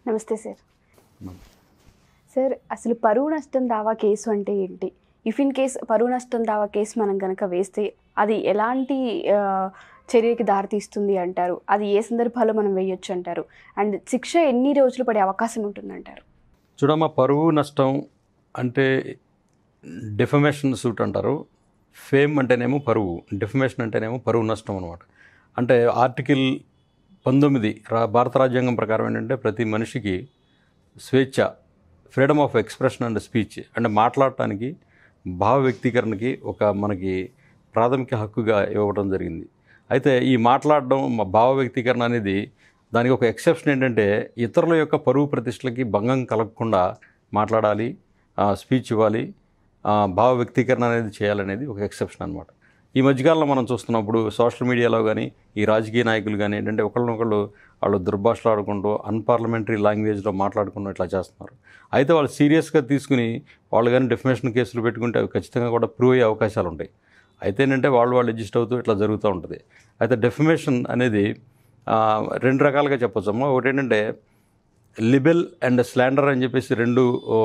నమస్తే sir sir అసలు పరువు నష్టం దావా కేసు అంటే ఏంటి ఇఫ్ ఇన్ కేస్ పరువు నష్టం దావా కేసు మనం కనుక వేస్తే అది ఎలాంటి ఆ, చర్యకి దారితీస్తుంది అంటారు అది ఏ సందర్భాల్లో మనం వేయొచ్చు అంటారు అండ్ శిక్ష ఎన్ని రోజులు పడే అవకాశం ఉంటుందంటారు చూడమ్మా పరువు నష్టం అంటే డిఫమేషన్ సూట్ అంటారు ఫేమ్ అంటేనేమో పరువు డిఫమేషన్ అంటేనేమో పరువు నష్టం అనమాట అంటే ఆర్టికల్ పంతొమ్మిది రా భారత రాజ్యాంగం ప్రకారం ఏంటంటే ప్రతి మనిషికి స్వేచ్ఛ freedom of expression and speech అంటే మాట్లాడటానికి భావ వ్యక్తీకరణకి ఒక మనకి ప్రాథమిక హక్కుగా ఇవ్వడం జరిగింది అయితే ఈ మాట్లాడడం మా భావ వ్యక్తీకరణ అనేది దానికి ఒక ఎక్సెప్షన్ ఏంటంటే ఇతరుల యొక్క పరువు ప్రతిష్టలకి భంగం కలగకుండా మాట్లాడాలి స్పీచ్ ఇవ్వాలి ఆ, భావ వ్యక్తీకరణ అనేది చేయాలనేది ఒక ఎక్సెప్షన్ అనమాట ఈ మధ్యకాలంలో మనం చూస్తున్నప్పుడు సోషల్ మీడియాలో కానీ ఈ రాజకీయ నాయకులు కానీ ఏంటంటే ఒకళ్ళనొకళ్ళు వాళ్ళు దుర్భాషలు ఆడుకుంటూ అన్పార్లమెంటరీ లాంగ్వేజ్లో మాట్లాడుకుంటూ ఇట్లా చేస్తున్నారు అయితే వాళ్ళు సీరియస్గా తీసుకుని వాళ్ళు కానీ డెఫినేషన్ కేసులు పెట్టుకుంటే అవి ఖచ్చితంగా కూడా ప్రూవ్ అయ్యే అవకాశాలు ఉంటాయి అయితే ఏంటంటే వాళ్ళు వాళ్ళు అడ్జస్ట్ అవుతూ ఇట్లా జరుగుతూ ఉంటుంది అయితే డెఫిమేషన్ అనేది ఆ, రెండు రకాలుగా చెప్పొచ్చమ్మా ఒకటి ఏంటంటే లిబెల్ అండ్ స్లాండర్ అని చెప్పేసి రెండు ఓ,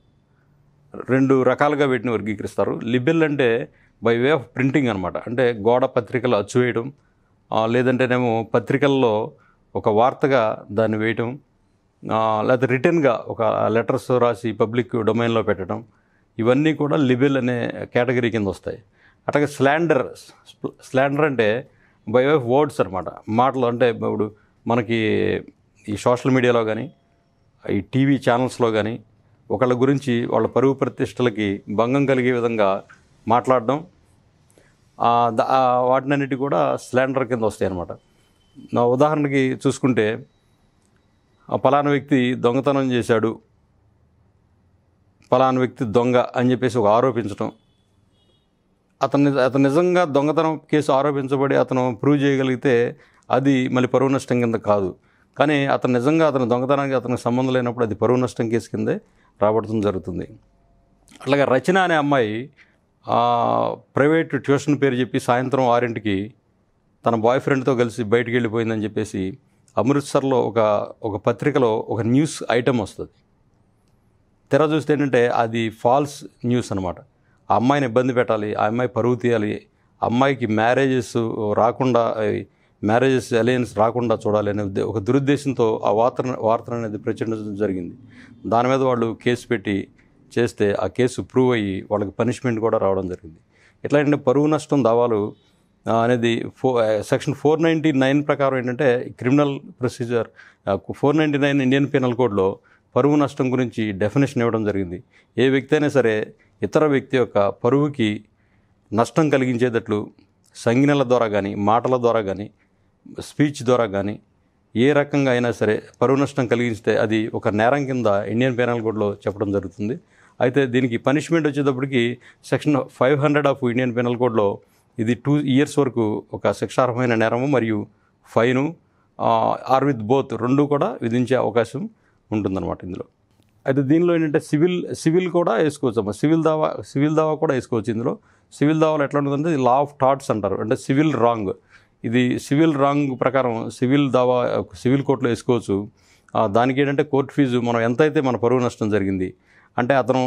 రెండు రకాలుగా వీటిని వర్గీకరిస్తారు లిబెల్ అంటే బై వే ఆఫ్ ప్రింటింగ్ అనమాట అంటే గోడ పత్రికలు అచ్చు వేయడం ఆ, లేదంటేనేమో పత్రికల్లో ఒక వార్తగా దాన్ని వేయటం ఆ, లేకపోతే రిటర్న్గా ఒక లెటర్స్ రాసి పబ్లిక్ డొమైన్లో పెట్టడం ఇవన్నీ కూడా లిబెల్ అనే కేటగిరీ కింద వస్తాయి అట్లాగే స్లాండర్ స్లాండర్ అంటే బై వే ఆఫ్ వర్డ్స్ అనమాట మాటలు అంటే ఇప్పుడు మనకి ఈ సోషల్ మీడియాలో కానీ ఈ టీవీ ఛానల్స్లో కానీ ఒకళ్ళ గురించి వాళ్ళ పరువు ప్రతిష్టలకి భంగం కలిగే విధంగా మాట్లాడడం ఆ, ద- ఆ వాటినన్నిటి కూడా స్లాండర్ కింద వస్తాయి అన్నమాట నా ఉదాహరణకి చూసుకుంటే ఆ పలానా వ్యక్తి దొంగతనం చేశాడు పలానా వ్యక్తి దొంగ అని చెప్పేసి ఒక ఆరోపించడం అతను అతను నిజంగా దొంగతనం కేసు ఆరోపించబడి అతను ప్రూవ్ చేయగలిగితే అది మళ్ళీ పరువు నష్టం కింద కాదు కానీ అతను నిజంగా అతను దొంగతనానికి అతనికి సంబంధం లేనప్పుడు అది పరువు నష్టం కేసు కిందే రాబడటం జరుగుతుంది అట్లాగే రచన అనే అమ్మాయి ఆ, ప్రైవేట్ ట్యూషన్ పేరు చెప్పి సాయంత్రం ఆరింటికి తన బాయ్ ఫ్రెండ్తో కలిసి బయటికి వెళ్ళిపోయిందని చెప్పేసి అమృత్సర్లో ఒక ఒక పత్రికలో ఒక న్యూస్ ఐటమ్ వస్తుంది తెర చూస్తే ఏంటంటే అది ఫాల్స్ న్యూస్ అనమాట ఆ అమ్మాయిని ఇబ్బంది పెట్టాలి ఆ అమ్మాయి పరువు తీయాలి ఆ అమ్మాయికి మ్యారేజెస్ రాకుండా మ్యారేజెస్ అలయన్స్ రాకుండా చూడాలి అనే ఉద్దే- ఒక దురుద్దేశంతో ఆ వార్త వార్త అనేది ప్రచురించడం జరిగింది దాని మీద వాళ్ళు కేసు పెట్టి చేస్తే ఆ కేసు ప్రూవ్ అయ్యి వాళ్ళకి పనిష్మెంట్ కూడా రావడం జరిగింది ఎట్లా అంటే పరువు నష్టం దావాలు ఆ, అనేది ఫో సెక్షన్ ఫోర్ నైంటీ నైన్ ప్రకారం ఏంటంటే criminal procedure four ninety nine Indian penal కోడ్లో పరువు నష్టం గురించి డెఫినేషన్ ఇవ్వడం జరిగింది ఏ వ్యక్తి అయినా సరే ఇతర వ్యక్తి యొక్క పరువుకి నష్టం కలిగించేటట్లు సంజ్ఞల ద్వారా కానీ మాటల ద్వారా కానీ స్పీచ్ ద్వారా కానీ ఏ రకంగా అయినా సరే పరువు నష్టం కలిగిస్తే అది ఒక నేరం కింద ఇండియన్ పీనల్ కోడ్లో చెప్పడం జరుగుతుంది అయితే దీనికి పనిష్మెంట్ వచ్చేటప్పటికి section five hundred of Indian penal కోడ్లో ఇది టూ ఇయర్స్ వరకు ఒక శిక్షార్హమైన నేరము మరియు ఫైను ఆర్ విత్ బోత్ రెండు కూడా విధించే అవకాశం ఉంటుందన్నమాట ఇందులో అయితే దీనిలో ఏంటంటే సివిల్ సివిల్ కూడా వేసుకోవచ్చు అమ్మా సివిల్ దావా సివిల్ దావా కూడా వేసుకోవచ్చు ఇందులో సివిల్ దావాలో ఎట్లా ఉంటుందంటే లా ఆఫ్ థాట్స్ అంటారు అంటే సివిల్ రాంగ్ ఇది సివిల్ రాంగ్ ప్రకారం సివిల్ దావా సివిల్ కోర్టులో వేసుకోవచ్చు ఆ, దానికి ఏంటంటే కోర్టు ఫీజు మనం ఎంతైతే మన పరువు నష్టం జరిగింది అంటే అతను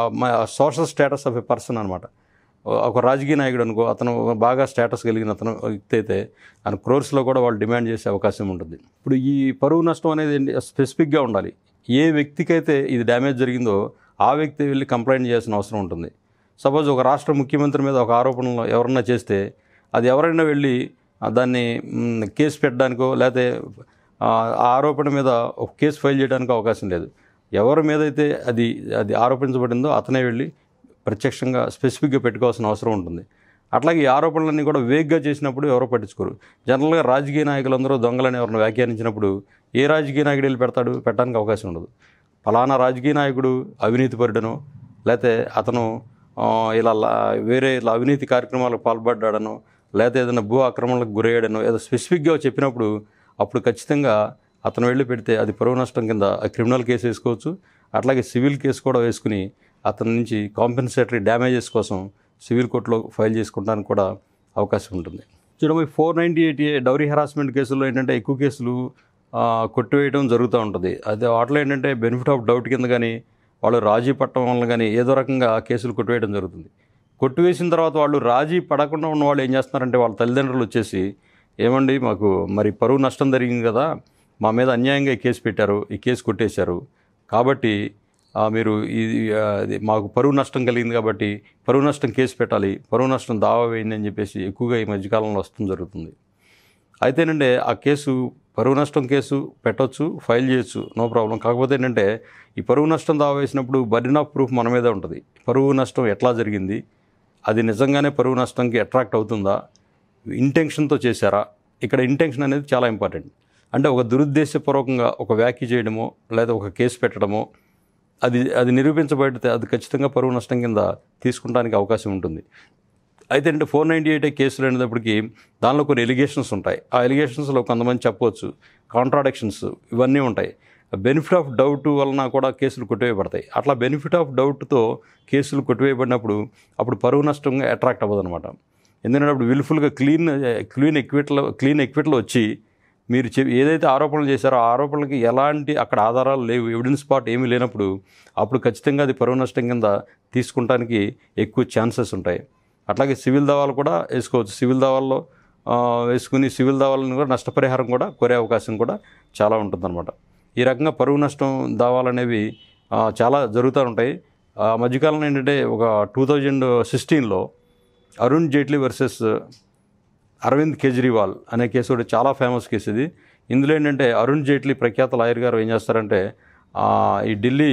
social status of a person అనమాట ఒక రాజకీయ నాయకుడు అనుకో అతను బాగా స్టేటస్ కలిగిన అతను వ్యక్తి అయితే ఆయన క్రోర్స్లో కూడా వాళ్ళు డిమాండ్ చేసే అవకాశం ఉంటుంది ఇప్పుడు ఈ పరువు నష్టం అనేది ఏంటి? స్పెసిఫిక్గా ఉండాలి ఏ వ్యక్తికైతే ఇది డ్యామేజ్ జరిగిందో ఆ వ్యక్తి వెళ్ళి కంప్లైంట్ చేయాల్సిన అవసరం ఉంటుంది సపోజ్ ఒక రాష్ట్ర ముఖ్యమంత్రి మీద ఒక ఆరోపణలు ఎవరన్నా చేస్తే అది ఎవరైనా వెళ్ళి ఆ, దాన్ని మ్, కేసు పెట్టడానికో లేకపోతే ఆ ఆ ఆరోపణ మీద ఒక కేసు ఫైల్ చేయడానికి అవకాశం లేదు ఎవరి మీద అయితే అది అది ఆరోపించబడిందో అతనే వెళ్ళి ప్రత్యక్షంగా స్పెసిఫిక్గా పెట్టుకోవాల్సిన అవసరం ఉంటుంది అట్లాగే ఈ ఆరోపణలన్నీ కూడా వేగ్గా చేసినప్పుడు ఎవరో పట్టించుకోరు జనరల్గా రాజకీయ నాయకులందరూ దొంగలని ఎవరిని వ్యాఖ్యానించినప్పుడు ఏ రాజకీయ నాయకుడు వెళ్ళి పెడతాడు పెట్టడానికి అవకాశం ఉండదు ఫలానా రాజకీయ నాయకుడు అవినీతిపరుడనో లేకపోతే అతను ఆ, ఇలా లా- వేరే ఇలా అవినీతి కార్యక్రమాలకు పాల్పడ్డాడనో లేకపోతే ఏదైనా భూ ఆక్రమణలకు గురయ్యాడనో ఏదో స్పెసిఫిక్గా చెప్పినప్పుడు అప్పుడు ఖచ్చితంగా అతను వెళ్ళి పెడితే అది పరువు నష్టం కింద క్రిమినల్ కేసు వేసుకోవచ్చు అట్లాగే సివిల్ కేసు కూడా వేసుకుని అతని నుంచి కాంపెన్సేటరీ డ్యామేజెస్ కోసం సివిల్ కోర్టులో ఫైల్ చేసుకోవడానికి కూడా అవకాశం ఉంటుంది చూడబోయి four ninety eight dowry harassment కేసుల్లో ఏంటంటే ఎక్కువ కేసులు ఆ, కొట్టివేయడం జరుగుతూ ఉంటుంది అదే వాటిలో ఏంటంటే బెనిఫిట్ ఆఫ్ డౌట్ కింద కానీ వాళ్ళు రాజీ పట్టడం వల్ల కానీ ఏదో రకంగా కేసులు కొట్టివేయడం జరుగుతుంది కొట్టివేసిన తర్వాత వాళ్ళు రాజీ పడకుండా ఉన్న వాళ్ళు ఏం చేస్తున్నారంటే వాళ్ళ తల్లిదండ్రులు వచ్చేసి ఏమండి మాకు మరి పరువు నష్టం జరిగింది కదా మా మీద అన్యాయంగా ఈ కేసు పెట్టారు ఈ కేసు కొట్టేశారు కాబట్టి ఆ, మీరు ఇది ఆ, ఇది మాకు పరువు నష్టం కలిగింది కాబట్టి పరువు నష్టం కేసు పెట్టాలి పరువు నష్టం దావా వేయండి అని చెప్పేసి ఎక్కువగా ఈ మధ్యకాలంలో వస్తుంది జరుగుతుంది అయితేనంటే ఆ కేసు పరువు నష్టం కేసు పెట్టొచ్చు ఫైల్ చేయొచ్చు నో ప్రాబ్లం కాకపోతే ఏంటంటే ఈ పరువు నష్టం దావా వేసినప్పుడు బర్డెన్ ఆఫ్ ప్రూఫ్ మన మీదే ఉంటుంది పరువు నష్టం ఎట్లా జరిగింది అది నిజంగానే పరువు నష్టంకి అట్రాక్ట్ అవుతుందా ఇంటెన్షన్తో చేశారా ఇక్కడ ఇంటెన్షన్ అనేది చాలా ఇంపార్టెంట్ అంటే ఒక దురుద్దేశపూర్వకంగా ఒక వ్యాఖ్య చేయడమో లేదా ఒక కేసు పెట్టడమో అది అది నిరూపించబడితే అది ఖచ్చితంగా పరువు నష్టం కింద తీసుకుంటానికి అవకాశం ఉంటుంది అయితే అంటే ఫోర్ నైంటీ ఎయిట్ కేసులు అనేటప్పటికి దానిలో కొన్ని ఎలిగేషన్స్ ఉంటాయి ఆ ఎలిగేషన్స్లో కొంతమంది చెప్పవచ్చు కాంట్రాడిక్షన్స్ ఇవన్నీ ఉంటాయి బెనిఫిట్ ఆఫ్ డౌట్ వలన కూడా కేసులు కొట్టివేయబడతాయి అట్లా బెనిఫిట్ ఆఫ్ డౌట్తో కేసులు కొట్టివేయబడినప్పుడు అప్పుడు పరువు నష్టంగా అట్రాక్ట్ అవ్వదు అనమాట ఎందుకంటే అప్పుడు విల్ఫుల్గా క్లీన్ క్లీన్ ఎక్విట్లో క్లీన్ ఎక్విట్లో వచ్చి మీరు చె ఏదైతే ఆరోపణలు చేశారో ఆ ఆరోపణలకి ఎలాంటి అక్కడ ఆధారాలు లేవు ఎవిడెన్స్ స్పాట్ ఏమీ లేనప్పుడు అప్పుడు ఖచ్చితంగా అది పరువు నష్టం కింద తీసుకుంటానికి ఎక్కువ ఛాన్సెస్ ఉంటాయి అట్లాగే సివిల్ దావాలు కూడా వేసుకోవచ్చు సివిల్ దావాల్లో ఆ, వేసుకుని సివిల్ దావాలను కూడా నష్టపరిహారం కూడా కోరే అవకాశం కూడా చాలా ఉంటుందన్నమాట ఈ రకంగా పరువు నష్టం దావాలు అనేవి ఆ, చాలా జరుగుతూ ఉంటాయి ఆ మధ్యకాలంలో ఏంటంటే ఒక టూ థౌజండ్ సిక్స్టీన్లో అరుణ్ జైట్లీ వర్సెస్ అరవింద్ కేజ్రీవాల్ అనే కేసు ఒకటి చాలా ఫేమస్ కేసు ఇది ఇందులో ఏంటంటే అరుణ్ జైట్లీ ప్రఖ్యాత లాయర్ గారు ఏం చేస్తారంటే ఆ, ఈ ఢిల్లీ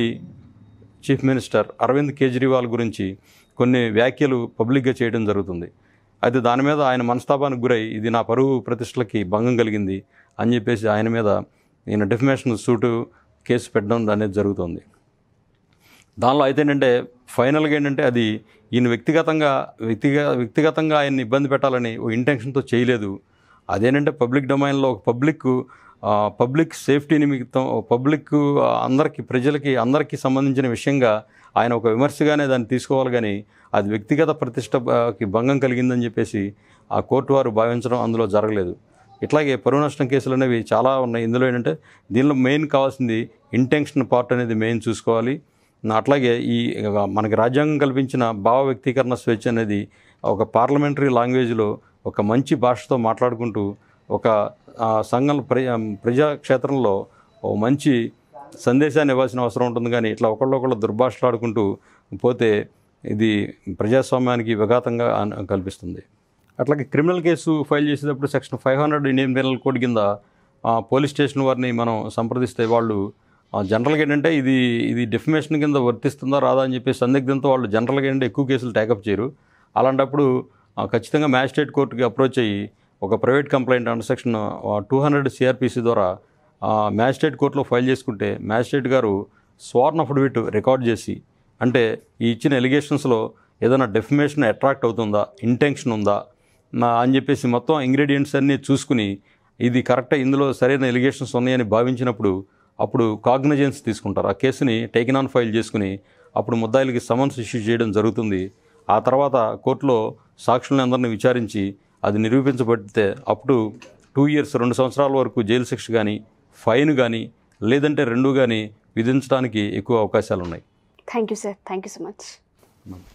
చీఫ్ మినిస్టర్ అరవింద్ కేజ్రీవాల్ గురించి కొన్ని వ్యాఖ్యలు పబ్లిక్గా చేయడం జరుగుతుంది అయితే దాని మీద ఆయన మనస్తాపానికి గురై ఇది నా పరువు ప్రతిష్టలకి భంగం కలిగింది అని చెప్పేసి ఆయన మీద ఈయన డెఫిమేషన్ సూటు కేసు పెట్టడం అనేది జరుగుతుంది దానిలో అయితే ఏంటంటే ఫైనల్గా ఏంటంటే అది ఈయన వ్యక్తిగతంగా వ్యక్తిగ వ్యక్తిగతంగా ఆయన్ని ఇబ్బంది పెట్టాలని ఒక ఇంటెన్షన్తో చేయలేదు అదేంటంటే పబ్లిక్ డొమైన్లో ఒక పబ్లిక్ పబ్లిక్ సేఫ్టీ నిమిత్తం పబ్లిక్ అందరికీ ప్రజలకి అందరికీ సంబంధించిన విషయంగా ఆయన ఒక విమర్శగానే దాన్ని తీసుకోవాలి కానీ అది వ్యక్తిగత ప్రతిష్టకి భంగం కలిగిందని చెప్పేసి ఆ కోర్టు వారు భావించడం అందులో జరగలేదు ఇట్లాగే పరువు నష్టం కేసులు అనేవి చాలా ఉన్నాయి ఇందులో ఏంటంటే దీనిలో మెయిన్ కావాల్సింది ఇంటెన్షన్ పార్ట్ అనేది మెయిన్ చూసుకోవాలి నా- అట్లాగే ఈ మనకి రాజ్యాంగం కల్పించిన భావ వ్యక్తీకరణ స్వేచ్ఛ అనేది ఒక పార్లమెంటరీ లాంగ్వేజ్లో ఒక మంచి భాషతో మాట్లాడుకుంటూ ఒక ఆ, సంఘం ప్ర ప్రజాక్షేత్రంలో ఓ మంచి సందేశాన్ని ఇవ్వాల్సిన అవసరం ఉంటుంది కానీ ఇట్లా ఒకళ్ళొకళ్ళు దుర్భాషలాడుకుంటూ పోతే ఇది ప్రజాస్వామ్యానికి విఘాతంగా అన్- కల్పిస్తుంది అట్లాగే క్రిమినల్ కేసు ఫైల్ చేసేటప్పుడు section five hundred Indian penal code కింద ఆ, పోలీస్ స్టేషన్ వారిని మనం సంప్రదిస్తే వాళ్ళు ఆ, జనరల్గా ఏంటంటే ఇది ఇది డెఫిమేషన్ కింద వర్తిస్తుందా రాదా అని చెప్పి సందిగ్ధంతో వాళ్ళు జనరల్గా ఏంటంటే ఎక్కువ కేసులు టేకప్ చేయరు అలాంటప్పుడు ఆ, ఖచ్చితంగా మ్యాజిస్ట్రేట్ కోర్టుకి అప్రోచ్ అయ్యి ఒక private complaint under section two hundred CrPC ద్వారా ఆ, మ్యాజిస్ట్రేట్ కోర్టులో ఫైల్ చేసుకుంటే మ్యాజిస్ట్రేట్ గారు స్వార్న్ అఫిడవిట్ రికార్డ్ చేసి అంటే ఈ ఇచ్చిన ఎలిగేషన్స్లో ఏదైనా డెఫిమేషన్ అట్రాక్ట్ అవుతుందా ఇంటెన్షన్ ఉందా నా అని చెప్పేసి మొత్తం ఇంగ్రీడియంట్స్ అన్నీ చూసుకుని ఇది కరెక్టే ఇందులో సరైన ఎలిగేషన్స్ ఉన్నాయని భావించినప్పుడు అప్పుడు కాగ్నిజెన్స్ తీసుకుంటారు ఆ కేసుని టేకిన్ ఆన్ ఫైల్ చేసుకుని అప్పుడు ముద్దాయిలకి సమన్స్ ఇష్యూ చేయడం జరుగుతుంది ఆ తర్వాత కోర్టులో సాక్షులను అందరిని విచారించి అది నిరూపించబడితే అప్పుడు టూ ఇయర్స్ రెండు సంవత్సరాల వరకు జైలు శిక్ష కానీ ఫైన్ కానీ లేదంటే రెండు కానీ విధించడానికి ఎక్కువ అవకాశాలు ఉన్నాయి thank you sir thank you so much